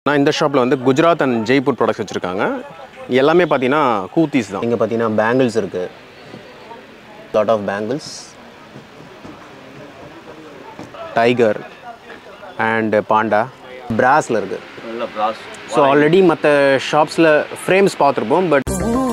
நான் இந்த ஷாப்பில் வந்து குஜராத் அண்ட் ஜெய்ப்பூர் ப்ராடக்ட்ஸ் வச்சுருக்காங்க எல்லாமே பார்த்தீங்கன்னா கூத்தீஸ் தான் இங்கே பார்த்தீங்கன்னா பேங்கிள்ஸ் இருக்குது lot of bangles tiger and panda பிராஸில் இருக்குது ஸோ ஆல்ரெடி மற்ற ஷாப்ஸில் ஃப்ரேம்ஸ் பார்த்துருப்போம் பட்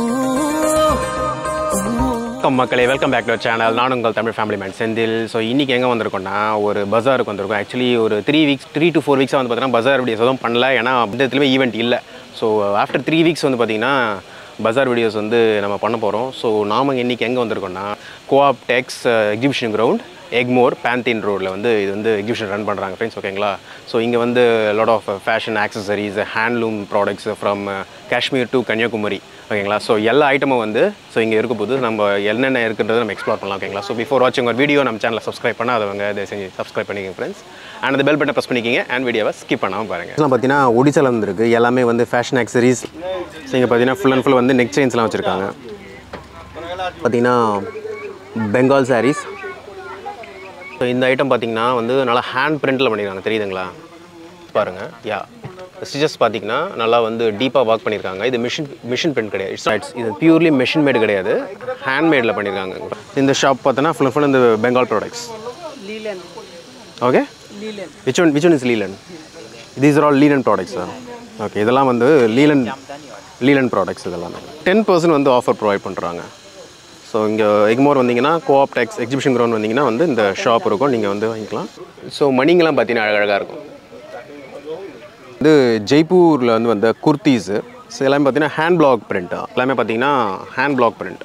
வணக்கம் மக்களே வெல்கம் பேக் டு சேனல் நான் உங்கள் Tamil family man Senthil so இன்றைக்கி எங்கே வந்திருக்கோம்னா ஒரு பஜாருக்கு வந்திருக்கோம் ஆக்சுவலி ஒரு three weeks three to four வீக்ஸாக வந்து பார்த்தீங்கன்னா பஜார் வீடியோஸ் எதுவும் பண்ணல ஏன்னா அந்த இடத்துலையுமே ஈவெண்ட் இல்லை ஸோ ஆஃப்டர் த்ரீ வீக்ஸ் வந்து பார்த்திங்கன்னா பஜார் வீடியோஸ் வந்து நம்ம பண்ண போகிறோம் ஸோ நாம இன்றைக்கி எங்கே வந்திருக்கோம்னா Cooptex exhibition ground Egmore Pantheon ரோடில் வந்து இது வந்து எக்ஸிபிஷன் ரன் பண்ணுறாங்க ஃப்ரெண்ட்ஸ் ஓகேங்களா ஸோ இங்கே வந்து lot of fashion accessories handloom products from Kashmir to Kanyakumari ஓகேங்களா ஸோ எல்லா ஐட்டமும் வந்து ஸோ இங்கே இருக்க போது நம்ம என்னென்ன இருக்குன்றதை நம்ம எக்ஸ்ப்ளோர் பண்ணலாம் ஓகேங்களா ஸோ பிஃபோர் வாட்சிங் ஒரு வீடியோ நம்ம சேனலை சப்ஸ்கிரைப் பண்ணாதவங்க அதை செஞ்சு சப்ஸ்கிரைப் பண்ணிக்கங்க ஃப்ரெண்ட்ஸ் அண்ட் அந்த பெல் பட்டனை ப்ரெஸ் பண்ணிக்கிங்க அண்ட் வீடியோவை ஸ்கிப் பண்ணாமல் பாருங்கள் இதெல்லாம் பார்த்தீங்கன்னா ஒடிசால வந்துருக்கு எல்லாமே வந்து ஃபேஷன் ஆக்சரிஸ் ஸோ இங்கே பார்த்தீங்கன்னா ஃபுல் அண்ட் ஃபுல் வந்து நெக் செயின்ஸ்லாம் வச்சுருக்காங்க பார்த்தீங்கன்னா பெங்கால் சாரீஸ் ஸோ இந்த ஐட்டம் பார்த்தீங்கன்னா வந்து நல்லா ஹேண்ட் பிரிண்டில் பண்ணியிருக்காங்க தெரியுதுங்களா பாருங்கள் யா ஸ்டிச்சஸ் பார்த்தீங்கன்னா நல்லா வந்து டீப்பாக ஒர்க் பண்ணியிருக்காங்க இது மிஷின் மிஷின் பிரிண்ட் கிடையாது இட்ஸ் இட்ஸ் இது பியூர்லி மிஷின் மேடு கிடையாது ஹேண்ட்மேடில் பண்ணியிருக்காங்க இந்த ஷாப் பார்த்தோன்னா ஃபுல் ஃபுல் இந்த Bengal products Leland. Okay Leland. Which one which one is Leland these are all Leland products தான் ஓகே இதெல்லாம் வந்து லீலன் லீலன் ப்ராடக்ட்ஸ் இதெல்லாம் டென் பர்சன்ட் வந்து ஆஃபர் ப்ரொவைட் பண்ணுறாங்க ஸோ இங்கே எக்மோர் வந்தீங்கன்னா கோஆப் டெக்ஸ் எக்ஸிபிஷன் கிரவுண்ட் வந்தீங்கன்னா வந்து இந்த ஷாப் இருக்கும் நீங்கள் வந்து வாங்கிக்கலாம் ஸோ மணிங்கெல்லாம் பார்த்தீங்கன்னா அழகழகாக இருக்கும் இது ஜெய்ப்பூரில் வந்து வந்த குர்த்தீஸு ஸோ எல்லாமே பார்த்தீங்கன்னா ஹேண்ட் பிளாக் பிரிண்ட் எல்லாமே பார்த்தீங்கன்னா ஹேண்ட் பிளாக் பிரிண்ட்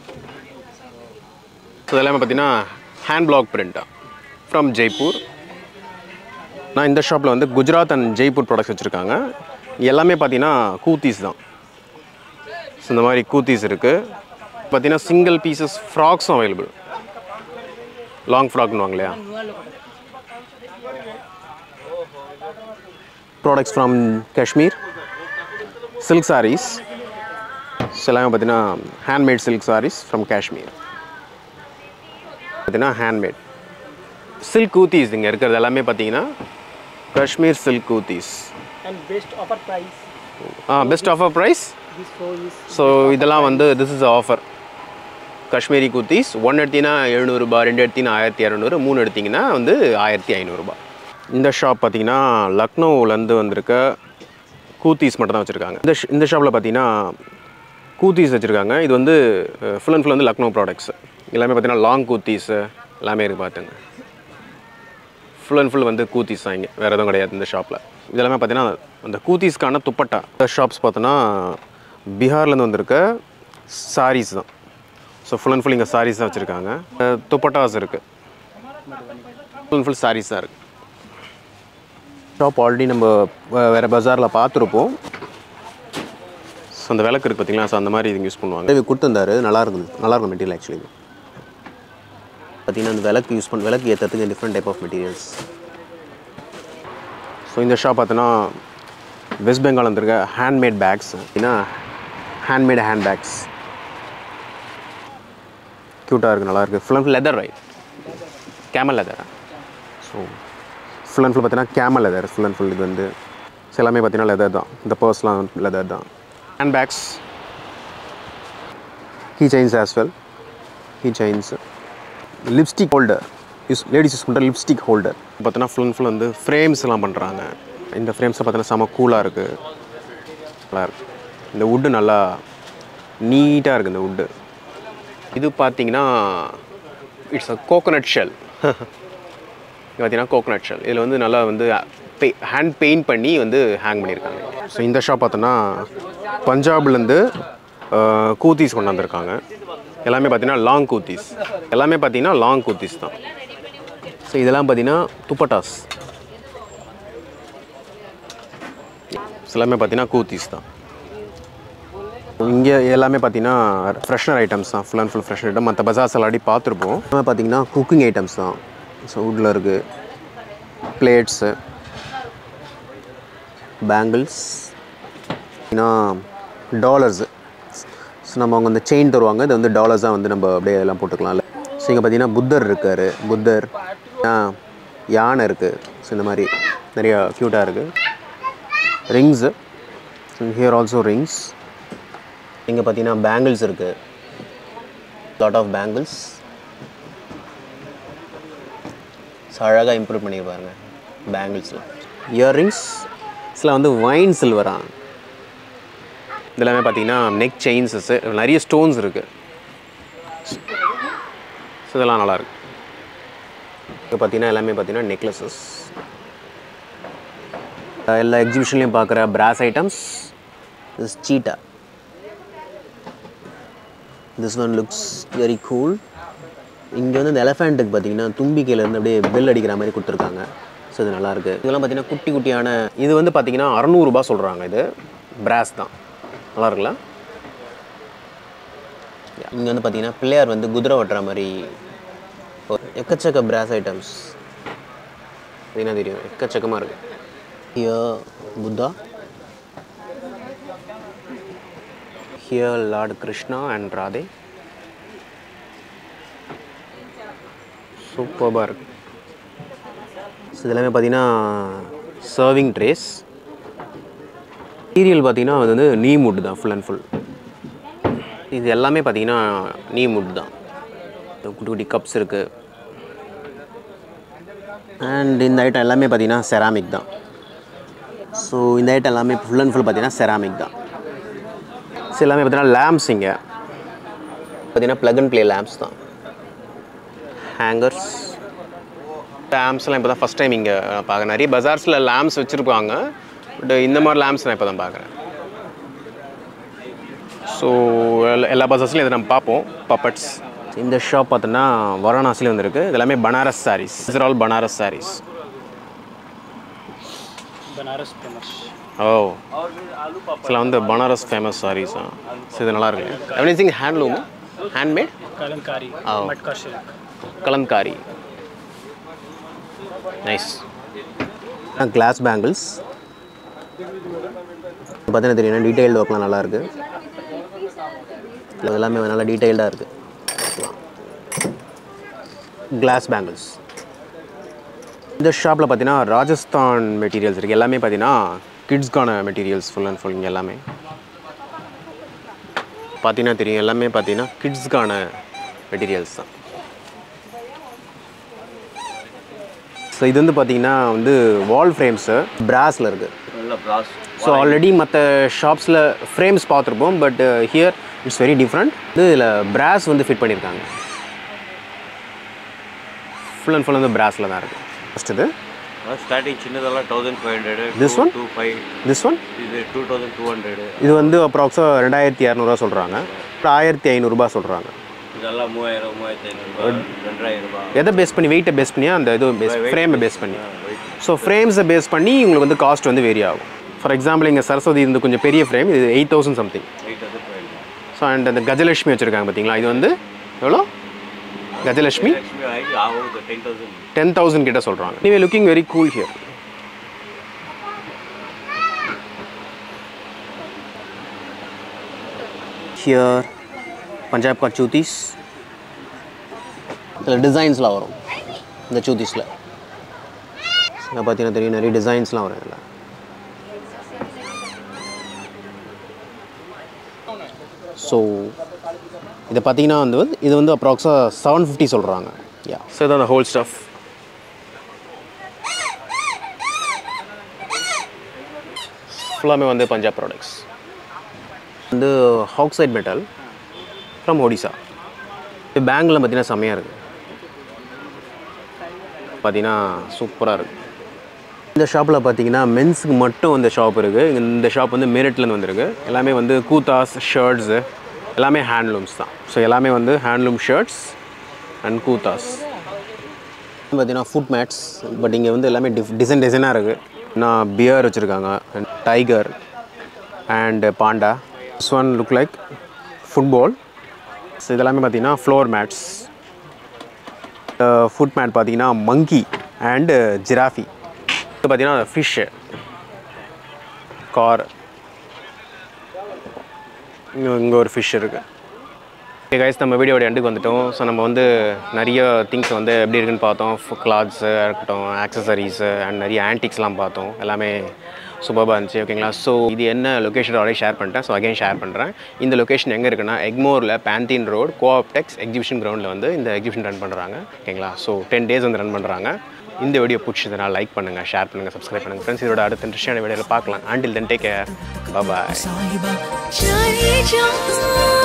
ஸோ எல்லாமே பார்த்தீங்கன்னா ஹேண்ட் பிளாக் பிரிண்ட்டா ஃப்ரம் ஜெய்ப்பூர் நான் இந்த ஷாப்பில் வந்து குஜராத் அண்ட் ஜெய்ப்பூர் ப்ராடக்ட்ஸ் வச்சுருக்காங்க எல்லாமே பார்த்தீங்கன்னா கூத்தீஸ் தான் ஸோ இந்த மாதிரி கூத்தீஸ் இருக்குது பார்த்தீங்கன்னா சிங்கிள் பீசஸ் ஃப்ராக்ஸும் அவைலபிள் லாங் ஃப்ராக்னு இல்லையா products from Kashmir silk sarees so எல்லாமே பார்த்தீங்கன்னா handmade silk sarees from Kashmir பார்த்தீங்கன்னா ஹேண்ட்மேட் சில்க் கூத்தீஸ் இங்கே இருக்கிறது எல்லாமே பார்த்தீங்கன்னா Kashmir silk kurtis And best offer price. ஆ best offer price This four is so இதெல்லாம் வந்து this is offer Kashmiri kurtis ஒன்று எடுத்தீங்கன்னா எழுநூறுபா ரெண்டு எடுத்தீங்கன்னா ஆயிரத்தி இரநூறு மூணு எடுத்தீங்கன்னா வந்து ஆயிரத்தி ஐநூறுரூபா இந்த ஷாப் பார்த்தீங்கன்னா லக்னோவிலேருந்து வந்திருக்க கூத்தீஸ் மட்டும் தான் வச்சுருக்காங்க இந்த ஷ- இந்த ஷாப்பில் பார்த்தீங்கன்னா கூத்தீஸ் வச்சுருக்காங்க இது வந்து ஃபுல் அண்ட் ஃபுல் வந்து லக்னோ ப்ராடக்ட்ஸ் எல்லாமே பார்த்தீங்கன்னா லாங் கூத்தீஸ் எல்லாமே இருக்குது பார்த்துங்க ஃபுல் அண்ட் ஃபுல் வந்து கூத்தீஸ் தான் இங்கே வேறு எதுவும் கிடையாது இந்த ஷாப்பில் இதெல்லாமே பார்த்தீங்கன்னா அந்த கூத்தீஸ்க்கான துப்பட்டா இந்த ஷாப்ஸ் பார்த்தோன்னா பீகார்லேருந்து வந்திருக்க சாரீஸ் தான் ஸோ ஃபுல் அண்ட் ஃபுல் இங்கே சாரீஸ் தான் வச்சுருக்காங்க துப்பட்டாஸ் இருக்குது ஃபுல் அண்ட் ஃபுல் சாரீஸ் தான் இருக்குது ஷாப் ஆல்ரெடி நம்ம வே- வேறு பஜாரில் பார்த்துருப்போம் ஸோ அந்த விளக்கு இருக்குது பார்த்தீங்களா ஸோ அந்த மாதிரி இது யூஸ் பண்ணுவாங்க இது கொடுத்துருந்தாரு நல்லா இருக்குது நல்லா இருக்கும் மெட்டீரியல் ஆக்சுவலி பார்த்தீங்கன்னா அந்த விளக்கு யூஸ் பண்ண விளக்கு ஏற்றுறதுக்கு different type of materials so இந்த ஷாப் பார்த்தோன்னா வெஸ்ட் பெங்கால் வந்திருக்க ஹேண்ட்மேட் பேக்ஸ் அப்படின்னா ஹேண்ட்மேட் ஹேண்ட் பேக்ஸ் க்யூட்டாக இருக்குது நல்லா இருக்குது full and full leather right camel leather so full and full பார்த்தீங்கன்னா camel leather full and full இது வந்து so எல்லாமே பார்த்தீங்கன்னா லெதர் தான் இந்த பர்ஸ்லாம் லெதர் தான் hand bags key chains as well key chains lipstick holder use ladies use பண்ணுற லிப்ஸ்டிக் ஹோல்டர் பார்த்தோன்னா ஃபுல் அண்ட் ஃபுல் வந்து ஃப்ரேம்ஸ் எல்லாம் பண்ணுறாங்க இந்த ஃப்ரேம்ஸை பார்த்தோன்னா செம கூலாக இருக்குது நல்லா இருக்கு இந்த வுட்டு நல்லா நீட்டாக இருக்குது இந்த வுட்டு இது பார்த்தீங்கன்னா இட்ஸ் அ கோகோனட் ஷெல் பார்த்தீங்கன்னா கோகோனட் ஷெல் இதில் வந்து நல்லா வந்து ஹேண்ட் பெயிண்ட் பண்ணி வந்து ஹேங் பண்ணியிருக்காங்க ஸோ இந்த ஷாப் பார்த்தோன்னா பஞ்சாப்லேருந்து கூத்தீஸ் கொண்டு வந்திருக்காங்க எல்லாமே பார்த்தீங்கன்னா லாங் கூத்தீஸ் எல்லாமே பார்த்தீங்கன்னா லாங் கூத்தீஸ் தான் ஸோ இதெல்லாம் பார்த்தீங்கன்னா துப்பட்டாஸ் எல்லாமே பார்த்தீங்கன்னா கூத்தீஸ் தான் இங்கே எல்லாமே பார்த்தீங்கன்னா ஃப்ரெஷ்னர் ஐட்டம்ஸ் தான் full and full fresh item மற்ற பஜார்ஸ் ஆல்ரெடி பார்த்துருப்போம் எல்லாமே பார்த்தீங்கன்னா குக்கிங் ஐட்டம்ஸ் தான் ஸோ வுட்டில் இருக்குது பிளேட்ஸு பேங்கிள்ஸ் டாலர்ஸு ஸோ நம்ம அவங்க அந்த செயின் தருவாங்க இது வந்து டாலர்ஸாக வந்து நம்ம அப்படியே எல்லாம் போட்டுக்கலாம்ல ஸோ இங்கே பார்த்தீங்கன்னா புத்தர் இருக்கார் புத்தர் ஆ, யானை இருக்குது ஸோ இந்த மாதிரி நிறையா க்யூட்டாக இருக்குது ரிங்ஸு ஹியர் ஆல்சோ ரிங்ஸ் இங்கே பார்த்தீங்கன்னா பேங்கிள்ஸ் இருக்குது லாட் ஆஃப் பேங்கிள்ஸ் அழகாக இம்ப்ரூவ் பண்ணியிருப்பாருங்க பேங்கிள்ஸில் இயர்ரிங்ஸ் இதில் வந்து வைன் சில்வரா இதெல்லாமே பார்த்தீங்கன்னா நெக் செயின்ஸஸ் நிறைய ஸ்டோன்ஸ் இருக்குது ஸோ இதெல்லாம் நல்லாயிருக்கு இப்போ பார்த்தீங்கன்னா எல்லாமே பார்த்தீங்கன்னா நெக்லஸஸ் எல்லா எக்ஸிபிஷன்லேயும் பார்க்குற brass items this cheetah this one looks very cool இங்கே வந்து இந்த எலஃபேண்ட்டுக்கு பார்த்தீங்கன்னா தும்பிக்கையிலேருந்து அப்படியே பெல் அடிக்கிற மாதிரி கொடுத்துருக்காங்க ஸோ இது நல்லாயிருக்கு இதெல்லாம் பார்த்தீங்கன்னா குட்டி குட்டியான இது வந்து பார்த்தீங்கன்னா அறநூறுபா சொல்கிறாங்க இது பிராஸ் தான் நல்லா இருக்குல்ல இங்கே வந்து பார்த்தீங்கன்னா பிள்ளையார் வந்து குதிரை ஓட்டுற மாதிரி ஒரு எக்கச்சக்க பிராஸ் ஐட்டம்ஸ் என்ன தெரியும் எக்கச்சக்கமாக இருக்குது here Buddha here lord Krishna and Radhe சூப்பராக இருக்குது ஸோ இதெல்லாமே பார்த்தீங்கன்னா சர்விங் ட்ரேஸ் மெட்டீரியல் பார்த்தீங்கன்னா அது வந்து நீ முட் தான் ஃபுல் அண்ட் ஃபுல் இது எல்லாமே பார்த்தீங்கன்னா நீ முட் தான் இந்த குட்டி குட்டி கப்ஸ் இருக்குது அண்ட் இந்த ஐட்டம் எல்லாமே பார்த்தீங்கன்னா செராமிக் தான் ஸோ இந்த ஐட்டம் எல்லாமே ஃபுல் அண்ட் ஃபுல் பார்த்தீங்கன்னா செராமிக் தான் ஸோ எல்லாமே பார்த்தீங்கன்னா லேம்ப்ஸ் இங்கே பார்த்தீங்கன்னா ப்ளக் அண்ட் ப்ளே லேம்ப்ஸ் தான் ஹேங்கர்ஸ் லேம்ப்ஸ்லாம் இப்போ தான் ஃபஸ்ட் டைம் இங்கே பார்க்க நிறைய பஜார்ஸில் லேம்ப்ஸ் வச்சுருப்பாங்க பட் இந்த மாதிரி லேம்ப்ஸ் நான் இப்போ தான் பார்க்குறேன் ஸோ எல்லா பஜார்ஸ்லையும் இதை நம்ம பார்ப்போம் பப்பட்ஸ் இந்த ஷாப் பார்த்தோன்னா வாரணாசியில் வந்திருக்கு இது எல்லாமே Banaras saris is all Banaras saris Banaras famous. Oh இதில் வந்து பனாரஸ் ஃபேமஸ் சாரீஸ் ஸோ இது நல்லா இருக்கு everything handloom handmade Kalankari, Oh. Matka silk. Kalamkari nice glass bangles பார்த்தீங்கன்னா தெரியும் டீட்டெயில்டு ஒர்க்லாம் நல்லா இருக்கு இது எல்லாமே நல்லா டீட்டெயில்டாக இருக்குது கிளாஸ் பேங்கிள்ஸ் இந்த ஷாப்பில் பார்த்தீங்கன்னா ராஜஸ்தான் மெட்டீரியல்ஸ் இருக்குது எல்லாமே பார்த்தீங்கன்னா கிட்ஸ்க்கான மெட்டீரியல்ஸ் ஃபுல் அண்ட் ஃபுல் இங்கே எல்லாமே பார்த்தீங்கன்னா தெரியும் எல்லாமே பார்த்தீங்கன்னா கிட்ஸ்க்கான மெட்டீரியல்ஸ் தான் ஸோ இது வந்து பார்த்தீங்கன்னா வந்து வால் ஃப்ரேம்ஸு பிராஸில் இருக்குது ஸோ ஆல்ரெடி மற்ற ஷாப்ஸில் ஃப்ரேம்ஸ் பார்த்துருப்போம் but here it's very different இது இதில் பிராஸ் வந்து ஃபிட் பண்ணியிருக்காங்க ஃபுல் அண்ட் ஃபுல் வந்து பிராஸில் தான் இருக்குது ஃபஸ்ட் இது ஸ்டார்டிங் சின்னதெல்லாம் thousand five hundred This one? Two five this one இது டூ தௌசண்ட் டூ ஹண்ட்ரடு இது வந்து அப்ராக்ஸாக ரெண்டாயிரத்தி இரநூறுவா சொல்கிறாங்க ஆயிரத்தி ஐநூறுரூபா சொல்கிறாங்க இதெல்லாம் மூவாயிரம் மூவாயிரத்தி ஐநூறுபா ரெண்டாயிரம் ரூபாய் எதை பேஸ் பண்ணி வெயிட்டை பேஸ் பண்ணி அந்த இது பேஸ் ஃப்ரேமை பேஸ் பண்ணி ஸோ ஃப்ரேம்ஸை பேஸ் பண்ணி உங்களுக்கு வந்து காஸ்ட் வந்து வேரி ஆகும் ஃபார் எக்ஸாம்பிள் இங்கே சரஸ்வதி இருந்து கொஞ்சம் பெரிய ஃப்ரேம் இது eight thousand something eight thousand five hundred so and அந்த கஜலட்சுமி வச்சுருக்காங்க பார்த்தீங்களா இது வந்து எவ்வளோ கஜலட்சுமி லக்ஷ்மி ஆகி ஆகும் டென் தௌசண்ட் டென் தௌசண்ட் கிட்ட சொல்கிறாங்க நீவே looking very cool here here Punjab கா சூத்திஸ் இதில் டிசைன்ஸ்லாம் வரும் இந்த சூத்திஸில் இதில் பார்த்தீங்கன்னா தெரியும் நிறைய டிசைன்ஸ்லாம் வரும் இதில் ஸோ இதை பார்த்தீங்கன்னா வந்து இது வந்து அப்ராக்ஸாக செவன் ஃபிஃப்டி சொல்கிறாங்க யா ஸோ இதான் அந்த ஹோல் ஸ்டஃப் ஃபுல்லாமே வந்து பஞ்சாப் ப்ராடக்ட்ஸ் வந்து ஹாக்சைட் மெட்டல் ஃப்ரம் ஒடிசா இது பேங்கில் பார்த்தீங்கன்னா செம்மையாக இருக்குது பார்த்தீங்கன்னா சூப்பராக இருக்குது இந்த ஷாப்பில் பார்த்தீங்கன்னா மென்ஸுக்கு மட்டும் இந்த ஷாப் இருக்குது இந்த ஷாப் வந்து மேரட்லேருந்து வந்திருக்கு எல்லாமே வந்து கூத்தாஸ் ஷர்ட்ஸு எல்லாமே ஹேண்ட்லூம்ஸ் தான் ஸோ எல்லாமே வந்து ஹேண்ட்லூம் ஷர்ட்ஸ் அண்ட் கூத்தாஸ் பார்த்தீங்கன்னா ஃபுட் மேட்ஸ் பட் இங்கே வந்து எல்லாமே டிஃப் டிசைன் டிசைனாக இருக்குது நான் பியர் வச்சுருக்காங்க tiger and panda this one look like football so இதெல்லாமே பார்த்தீங்கன்னா ஃப்ளோர் மேட்ஸ் ஃபுட் மேட் பார்த்தீங்கன்னா மங்கி அண்டு ஜிராஃபி இது பார்த்தீங்கன்னா ஃபிஷ்ஷு கார் இங்கே இங்கே ஒரு ஃபிஷ் இருக்குது ஓகே கைஸ் நம்ம வீடியோட எண்டுக்கு வந்துட்டோம் ஸோ நம்ம வந்து நிறைய திங்ஸ் வந்து எப்படி இருக்குன்னு பார்த்தோம் கிளாத்ஸு இருக்கட்டும் ஆக்சசரிஸு அண்ட் நிறைய ஆன்டிக்ஸ்லாம் பார்த்தோம் எல்லாமே சூப்பராக இருந்துச்சு ஓகேங்களா ஸோ இது என்ன லொக்கேஷன் ஆல்ரெடி ஷேர் பண்ணிட்டேன் ஸோ அகைன் ஷேர் பண்ணுறேன் இந்த லொக்கேஷன் எங்கே இருக்குன்னா எக்மோரில் பேந்தீன் ரோடு கோஆப்டெக்ஸ் எக்ஸிபிஷன் கிரவுண்டில் வந்து இந்த எக்ஸிபிஷன் ரன் பண்ணுறாங்க ஓகேங்களா ஸோ டென் டேஸ் வந்து ரன் பண்ணுறாங்க இந்த வீடியோ பிடிச்சதுனா லைக் பண்ணுங்கள் ஷேர் பண்ணுங்கள் சப்ஸ்கிரைப் பண்ணுங்கள் ஃப்ரெண்ட்ஸ் இதோட அடுத்த இன்ட்ரெஸ்டான வீடியோவில் பார்க்கலாம் ஆண்டில் தென் டேக் கேர் பாய் साहिबा चली जा